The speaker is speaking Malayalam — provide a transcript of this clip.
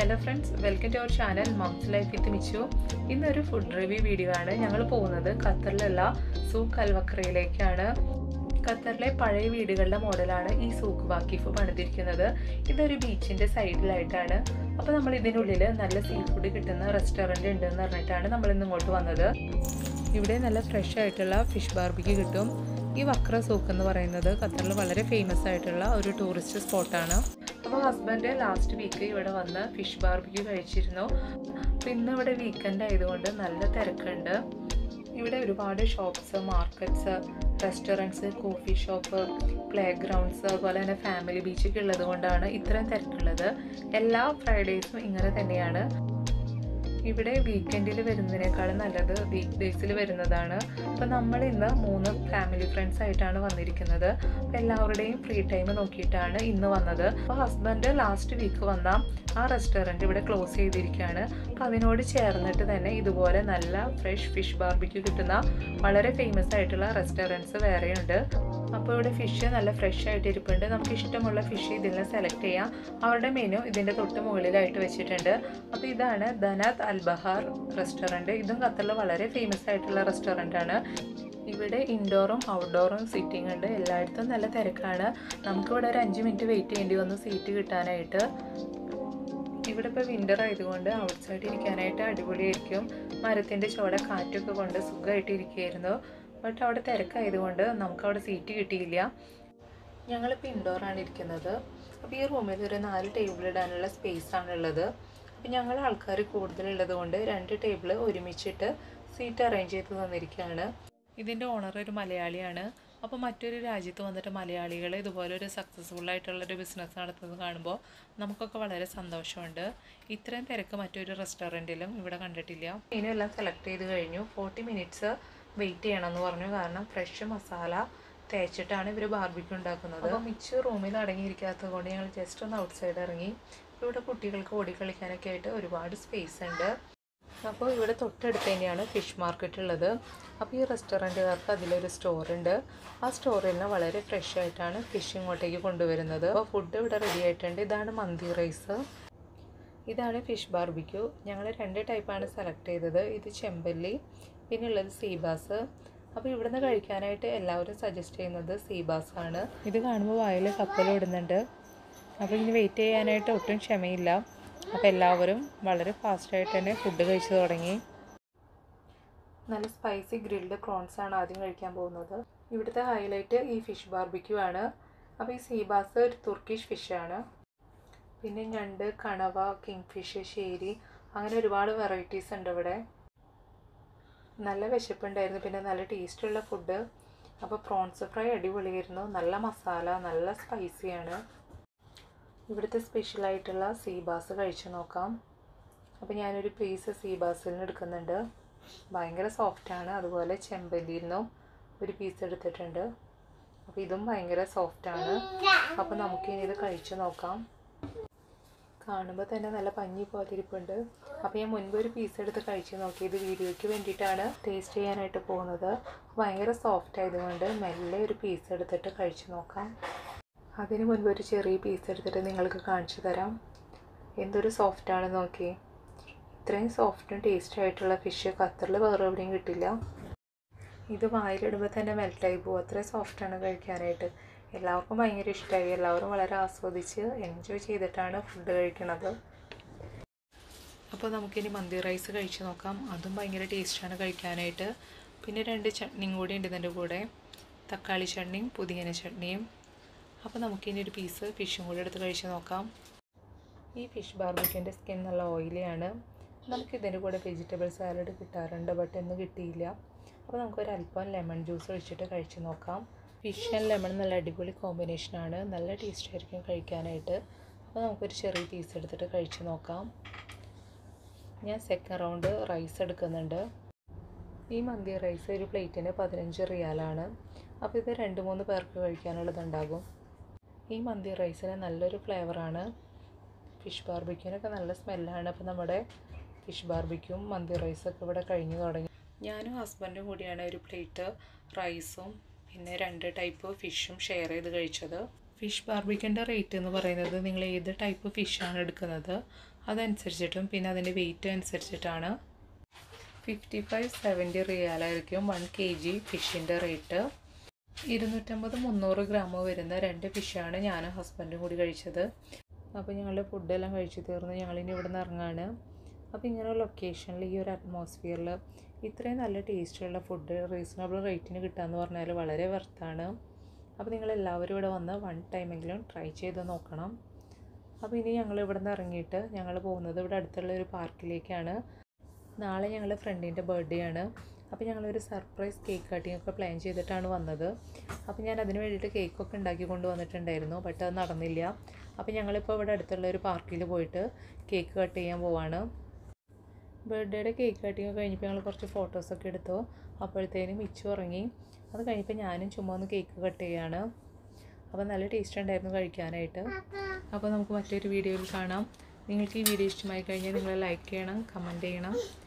hello friends welcome to our channel moms life with Michu ഇന്നൊരു ഫുഡ് റിവ്യൂ വീഡിയോ ആണ് ഞങ്ങൾ പോകുന്നത് ഖത്തറിലുള്ള സൂക്ക് അൽവക്രയിലേക്കാണ് ഖത്തറിലെ പഴയ വീടുകളുടെ മോഡലാണ് ഈ സൂക്ക് വാക്കിഫ് പണിതിരിക്കുന്നത് ഇതൊരു ബീച്ചിൻ്റെ സൈഡിലായിട്ടാണ് അപ്പോൾ നമ്മൾ ഇതിനുള്ളിൽ നല്ല സീ ഫുഡ് കിട്ടുന്ന റെസ്റ്റോറൻറ്റ് ഉണ്ടെന്ന് പറഞ്ഞിട്ടാണ് നമ്മൾ ഇന്ന് ഇങ്ങോട്ട് വന്നത് ഇവിടെ നല്ല ഫ്രഷ് ആയിട്ടുള്ള ഫിഷ് ബാർബിക്ക് കിട്ടും ഈ വക്ര സൂക്ക് എന്ന് പറയുന്നത് ഖത്തറിൽ വളരെ ഫേമസ് ആയിട്ടുള്ള ഒരു ടൂറിസ്റ്റ് സ്പോട്ടാണ് അപ്പോൾ ഹസ്ബൻഡ് ലാസ്റ്റ് വീക്ക് ഇവിടെ വന്ന് ഫിഷ് ബാർബിക്യൂ കഴിച്ചിരുന്നു അപ്പോൾ ഇന്ന് ഇവിടെ വീക്കെൻഡ് ആയതുകൊണ്ട് നല്ല തിരക്കുണ്ട് ഇവിടെ ഒരുപാട് shops markets restaurants coffee shop playgrounds അതുപോലെ തന്നെ ഫാമിലി ബീച്ചൊക്കെ ഉള്ളത് കൊണ്ടാണ് ഇത്രയും തിരക്കുള്ളത് എല്ലാ ഫ്രൈഡേയ്സും ഇങ്ങനെ തന്നെയാണ് ഇവിടെ വീക്കെൻഡിൽ വരുന്നതിനേക്കാളും നല്ലത് വീക്ക് ഡേയ്സിൽ വരുന്നതാണ് അപ്പോൾ നമ്മൾ ഇന്ന് മൂന്ന് ഫാമിലി ഫ്രണ്ട്സ് ആയിട്ടാണ് വന്നിരിക്കുന്നത് അപ്പോൾ എല്ലാവരുടെയും ഫ്രീ ടൈം നോക്കിയിട്ടാണ് ഇന്ന് വന്നത് അപ്പോൾ ഹസ്ബൻഡ് ലാസ്റ്റ് വീക്ക് വന്ന ആ റെസ്റ്റോറൻറ്റ് ഇവിടെ ക്ലോസ് ചെയ്തിരിക്കുകയാണ് അപ്പോൾ അതിനോട് ചേർന്നിട്ട് തന്നെ ഇതുപോലെ നല്ല ഫ്രഷ് ഫിഷ് ബാർബിക്യൂ കിട്ടുന്ന വളരെ ഫേമസ് ആയിട്ടുള്ള റെസ്റ്റോറൻറ്റ്സ് വേറെയുണ്ട് അപ്പോൾ ഇവിടെ ഫിഷ് നല്ല ഫ്രഷ് ആയിട്ട് ഇരിപ്പുണ്ട് നമുക്ക് ഇഷ്ടമുള്ള ഫിഷ് ഇതിൽ നിന്ന് സെലക്ട് ചെയ്യാം അവരുടെ മെനു ഇതിൻ്റെ തൊട്ട് മുകളിലായിട്ട് വെച്ചിട്ടുണ്ട് അപ്പോൾ ഇതാണ് ധനാത് അൽ ബഹാർ റെസ്റ്റോറൻറ്റ് ഇതും ഖത്തറിൽ വളരെ ഫേമസ് ആയിട്ടുള്ള റെസ്റ്റോറൻ്റ് ആണ് ഇവിടെ ഇൻഡോറും ഔട്ട്ഡോറും സിറ്റിംഗ് ഉണ്ട് എല്ലായിടത്തും നല്ല തിരക്കാണ് നമുക്കിവിടെ ഒരു അഞ്ച് മിനിറ്റ് വെയിറ്റ് ചെയ്യേണ്ടി വന്നു സീറ്റ് കിട്ടാനായിട്ട് ഇവിടെ ഇപ്പോൾ വിൻ്റർ ആയതുകൊണ്ട് ഔട്ട് സൈഡ് ഇരിക്കാനായിട്ട് അടിപൊളിയായിരിക്കും മരത്തിൻ്റെ ചോട കാറ്റൊക്കെ കൊണ്ട് സുഖമായിട്ട് ഇരിക്കുകയായിരുന്നു ബട്ട് അവിടെ തിരക്കായതുകൊണ്ട് നമുക്ക് അവിടെ സീറ്റ് കിട്ടിയില്ല ഞങ്ങളിപ്പോൾ ഇൻഡോറാണ് ഇരിക്കുന്നത് അപ്പോൾ ഈ റൂമിൽ ഒരു നാല് ടേബിൾ ഇടാനുള്ള സ്പേസ് ആണ് ഉള്ളത് അപ്പോൾ ഞങ്ങൾ ആൾക്കാർ കൂടുതലുള്ളത് കൊണ്ട് രണ്ട് ടേബിൾ ഒരുമിച്ചിട്ട് സീറ്റ് അറേഞ്ച് ചെയ്ത് തന്നിരിക്കുകയാണ് ഇതിൻ്റെ ഓണർ ഒരു മലയാളിയാണ് അപ്പോൾ മറ്റൊരു രാജ്യത്ത് വന്നിട്ട് മലയാളികൾ ഇതുപോലെ ഒരു സക്സസ്ഫുൾ ആയിട്ടുള്ളൊരു ബിസിനസ് നടത്തുന്നത് കാണുമ്പോൾ നമുക്കൊക്കെ വളരെ സന്തോഷമുണ്ട് ഇത്രയും തിരക്ക് മറ്റൊരു റെസ്റ്റോറൻറ്റിലും ഇവിടെ കണ്ടിട്ടില്ല മെനു എല്ലാം സെലക്ട് ചെയ്ത് കഴിഞ്ഞു ഫോർട്ടി മിനിറ്റ്സ് വെയിറ്റ് ചെയ്യണമെന്ന് പറഞ്ഞു കാരണം ഫ്രഷ് മസാല തേച്ചിട്ടാണ് ഇവർ ബാർബിക്യൂ ഉണ്ടാക്കുന്നത് അപ്പോൾ മിച്ച് റൂമിൽ അടങ്ങിയിരിക്കാത്തത് കൊണ്ട് ഞങ്ങൾ ജസ്റ്റ് ഒന്ന് ഔട്ട് സൈഡ് ഇറങ്ങി ഇവിടെ കുട്ടികൾക്ക് ഓടിക്കളിക്കാനൊക്കെ ആയിട്ട് ഒരുപാട് സ്പേസ് ഉണ്ട് അപ്പോൾ ഇവിടെ തൊട്ടടുത്ത് തന്നെയാണ് ഫിഷ് മാർക്കറ്റ് ഉള്ളത് അപ്പോൾ ഈ റെസ്റ്റോറൻറ്റുകാർക്ക് അതിലൊരു സ്റ്റോർ ഉണ്ട് ആ സ്റ്റോറിൽ നിന്ന് വളരെ ഫ്രഷ് ആയിട്ടാണ് ഫിഷ് ഇങ്ങോട്ടേക്ക് കൊണ്ടുവരുന്നത് അപ്പോൾ ഫുഡ് ഇവിടെ റെഡി ആയിട്ടുണ്ട് ഇതാണ് മന്തി റൈസ് ഇതാണ് ഫിഷ് ബാർബിക്യൂ ഞങ്ങൾ രണ്ട് ടൈപ്പാണ് സെലക്ട് ചെയ്തത് ഇത് ചെമ്പല്ലി പിന്നെ ഉള്ളത് സീബാസ് അപ്പോൾ ഇവിടുന്ന് കഴിക്കാനായിട്ട് എല്ലാവരും സജസ്റ്റ് ചെയ്യുന്നത് സീബാസ് ആണ് ഇത് കാണുമ്പോൾ വായിൽ കപ്പൽ ഇടുന്നുണ്ട് അപ്പോൾ ഇനി വെയിറ്റ് ചെയ്യാനായിട്ട് ഒട്ടും ക്ഷമയില്ല അപ്പോൾ എല്ലാവരും വളരെ ഫാസ്റ്റായിട്ട് തന്നെ ഫുഡ് കഴിച്ചു തുടങ്ങി നല്ല സ്പൈസി ഗ്രിൽഡ് പ്രോൺസ് ആണ് ആദ്യം കഴിക്കാൻ പോകുന്നത് ഇവിടുത്തെ ഹൈലൈറ്റ് ഈ ഫിഷ് ബാർബിക്യൂ ആണ് അപ്പോൾ ഈ സീബാസ് ഒരു തുർക്കിഷ് ഫിഷാണ് പിന്നെ ഞണ്ട് കണവ കിങ് ഫിഷ് ശേരി അങ്ങനെ ഒരുപാട് വെറൈറ്റീസ് ഉണ്ട് ഇവിടെ നല്ല വിശപ്പുണ്ടായിരുന്നു പിന്നെ നല്ല ടേസ്റ്റുള്ള ഫുഡ് അപ്പോൾ പ്രോൺസ് ഫ്രൈ അടിപൊളിയായിരുന്നു നല്ല മസാല നല്ല സ്പൈസിയാണ് ഇവിടുത്തെ സ്പെഷ്യലായിട്ടുള്ള സീബാസ് കഴിച്ചു നോക്കാം അപ്പോൾ ഞാനൊരു പീസ് സീബാസിൽ നിന്ന് എടുക്കുന്നുണ്ട് ഭയങ്കര സോഫ്റ്റാണ് അതുപോലെ ചെമ്പല്ലിയിൽ നിന്നും ഒരു പീസ് എടുത്തിട്ടുണ്ട് അപ്പോൾ ഇതും ഭയങ്കര സോഫ്റ്റാണ് അപ്പോൾ നമുക്കിനി ഇത് കഴിച്ചു നോക്കാം കാണുമ്പോൾ തന്നെ നല്ല പഞ്ഞി പോലെ ഇരിപ്പുണ്ട് അപ്പോൾ ഞാൻ മുൻപ് ഒരു പീസ് എടുത്ത് കഴിച്ച് നോക്കി ഇത് വീഡിയോയ്ക്ക് വേണ്ടിയിട്ടാണ് ടേസ്റ്റ് ചെയ്യാനായിട്ട് പോകുന്നത് ഭയങ്കര സോഫ്റ്റ് ആയതുകൊണ്ട് മെല്ലെ ഒരു പീസ് എടുത്തിട്ട് കഴിച്ച് നോക്കാം അതിന് മുൻപ് ഒരു ചെറിയ പീസ് എടുത്തിട്ട് നിങ്ങൾക്ക് കാണിച്ചു തരാം എന്തൊരു സോഫ്റ്റാണ് നോക്കി ഇത്രയും സോഫ്റ്റും ടേസ്റ്റും ആയിട്ടുള്ള ഫിഷ് ഖത്തറിൽ വേറെ എവിടെയും കിട്ടില്ല ഇത് വായിലിടുമ്പോൾ തന്നെ മെൽറ്റായി പോകും അത്രയും സോഫ്റ്റാണ് കഴിക്കാനായിട്ട് എല്ലാവർക്കും ഭയങ്കര ഇഷ്ടമായി എല്ലാവരും വളരെ ആസ്വദിച്ച് എൻജോയ് ചെയ്തിട്ടാണ് ഫുഡ് കഴിക്കുന്നത് അപ്പോൾ നമുക്കിനി മന്തി റൈസ് കഴിച്ച് നോക്കാം അതും ഭയങ്കര ടേസ്റ്റാണ് കഴിക്കാനായിട്ട് പിന്നെ രണ്ട് ചട്നിയും കൂടി ഉണ്ട് ഇതിൻ്റെ കൂടെ തക്കാളി ചട്നിയും പുതിന ചട്നിയും അപ്പോൾ നമുക്കിനി ഒരു പീസ് ഫിഷും കൂടി എടുത്ത് കഴിച്ച് നോക്കാം ഈ ഫിഷ് ബാർബിക്കിൻ്റെ സ്കിൻ നല്ല ഓയിലിയാണ് നമുക്ക് ഇതിൻ്റെ കൂടെ വെജിറ്റബിൾ സാലഡ് കിട്ടാറുണ്ട് ബട്ട് ഇന്ന് കിട്ടിയില്ല അപ്പോൾ നമുക്കൊരു അല്പം ലെമൺ ജ്യൂസ് ഒഴിച്ചിട്ട് കഴിച്ച് നോക്കാം ഫിഷ് ആൻഡ് ലെമൺ നല്ല അടിപൊളി കോമ്പിനേഷനാണ് നല്ല ടേസ്റ്റ് ആയിരിക്കും കഴിക്കാനായിട്ട് അപ്പോൾ നമുക്കൊരു ചെറിയ പീസ് എടുത്തിട്ട് കഴിച്ച് നോക്കാം ഞാൻ സെക്കൻഡ് റൗണ്ട് റൈസ് എടുക്കുന്നുണ്ട് ഈ മന്തി റൈസ് ഒരു പ്ലേറ്റിന് പതിനഞ്ച് റിയാലാണ് അപ്പോൾ ഇത് രണ്ട് മൂന്ന് പേർക്ക് കഴിക്കാനുള്ളതുണ്ടാകും ഈ മന്തി റൈസിന് നല്ലൊരു ഫ്ലേവറാണ് ഫിഷ് ബാർബിക്യൂനൊക്കെ നല്ല സ്മെല്ലാണ് അപ്പോൾ നമ്മുടെ ഫിഷ് ബാർബിക്യൂം മന്തി റൈസൊക്കെ ഇവിടെ കഴിഞ്ഞു തുടങ്ങി ഞാനും ഹസ്ബൻഡും കൂടിയാണ് ഒരു പ്ലേറ്റ് റൈസും പിന്നെ രണ്ട് ടൈപ്പ് ഫിഷും ഷെയർ ചെയ്ത് കഴിച്ചത് ഫിഷ് ബാർബിക്കിൻ്റെ റേറ്റ് എന്ന് പറയുന്നത് നിങ്ങൾ ഏത് ടൈപ്പ് ഫിഷാണ് എടുക്കുന്നത് അതനുസരിച്ചിട്ടും പിന്നെ അതിൻ്റെ വെയിറ്റ് അനുസരിച്ചിട്ടാണ് ഫിഫ്റ്റി ഫൈവ് സെവൻറ്റി റിയാലായിരിക്കും വൺ കെ ജി ഫിഷിൻ്റെ റേറ്റ് ഇരുന്നൂറ്റമ്പത് മുന്നൂറ് ഗ്രാം വരുന്ന രണ്ട് ഫിഷാണ് ഞാനും ഹസ്ബൻഡും കൂടി കഴിച്ചത് അപ്പോൾ ഞങ്ങളുടെ ഫുഡെല്ലാം കഴിച്ചു തീർന്ന് ഞങ്ങളിനി ഇവിടെ നിന്ന് ഇറങ്ങാണ് അപ്പോൾ ഇങ്ങനെ ഒരു ലൊക്കേഷനിൽ ഈ ഒരു അറ്റ്മോസ്ഫിയറിൽ ഇത്രയും നല്ല ടേസ്റ്റുള്ള ഫുഡ് റീസണബിൾ റേറ്റിന് കിട്ടുകയെന്ന് പറഞ്ഞാൽ വളരെ വെർത്താണ് അപ്പോൾ നിങ്ങൾ എല്ലാവരും ഇവിടെ വന്ന് വൺ ടൈമെങ്കിലും ട്രൈ ചെയ്ത് നോക്കണം അപ്പോൾ ഇനി ഞങ്ങൾ ഇവിടെ നിന്ന് ഇറങ്ങിയിട്ട് ഞങ്ങൾ പോകുന്നത് ഇവിടെ അടുത്തുള്ള ഒരു പാർക്കിലേക്കാണ് നാളെ ഞങ്ങളുടെ ഫ്രണ്ടിൻ്റെ ബർത്ത്ഡേ ആണ് അപ്പോൾ ഞങ്ങളൊരു സർപ്രൈസ് കേക്ക് കട്ടിംഗ് ഒക്കെ പ്ലാൻ ചെയ്തിട്ടാണ് വന്നത് അപ്പോൾ ഞാൻ അതിന് വേണ്ടിയിട്ട് കേക്കൊക്കെ ഉണ്ടാക്കി കൊണ്ടുവന്നിട്ടുണ്ടായിരുന്നു ബട്ട് അത് നടന്നില്ല അപ്പോൾ ഞങ്ങളിപ്പോൾ ഇവിടെ അടുത്തുള്ള ഒരു പാർക്കിൽ പോയിട്ട് കേക്ക് കട്ട് ചെയ്യാൻ പോവാണ് ബർത്ത്ഡേയുടെ കേക്ക് കട്ടിങ് കഴിഞ്ഞപ്പോൾ ഞങ്ങൾ കുറച്ച് ഫോട്ടോസൊക്കെ എടുത്തു അപ്പോഴത്തേനും മിച്ചു ഉറങ്ങി അത് കഴിഞ്ഞപ്പോൾ ഞാനും ചുമ്മാ ഒന്ന് കേക്ക് കട്ട് ചെയ്യാണ് അപ്പോൾ നല്ല ടേസ്റ്റ് ഉണ്ടായിരുന്നു കഴിക്കാനായിട്ട് അപ്പോൾ നമുക്ക് മറ്റൊരു വീഡിയോയിൽ കാണാം നിങ്ങൾക്ക് ഈ വീഡിയോ ഇഷ്ടമായി കഴിഞ്ഞാൽ നിങ്ങൾ ലൈക്ക് ചെയ്യണം കമൻറ്റ് ചെയ്യണം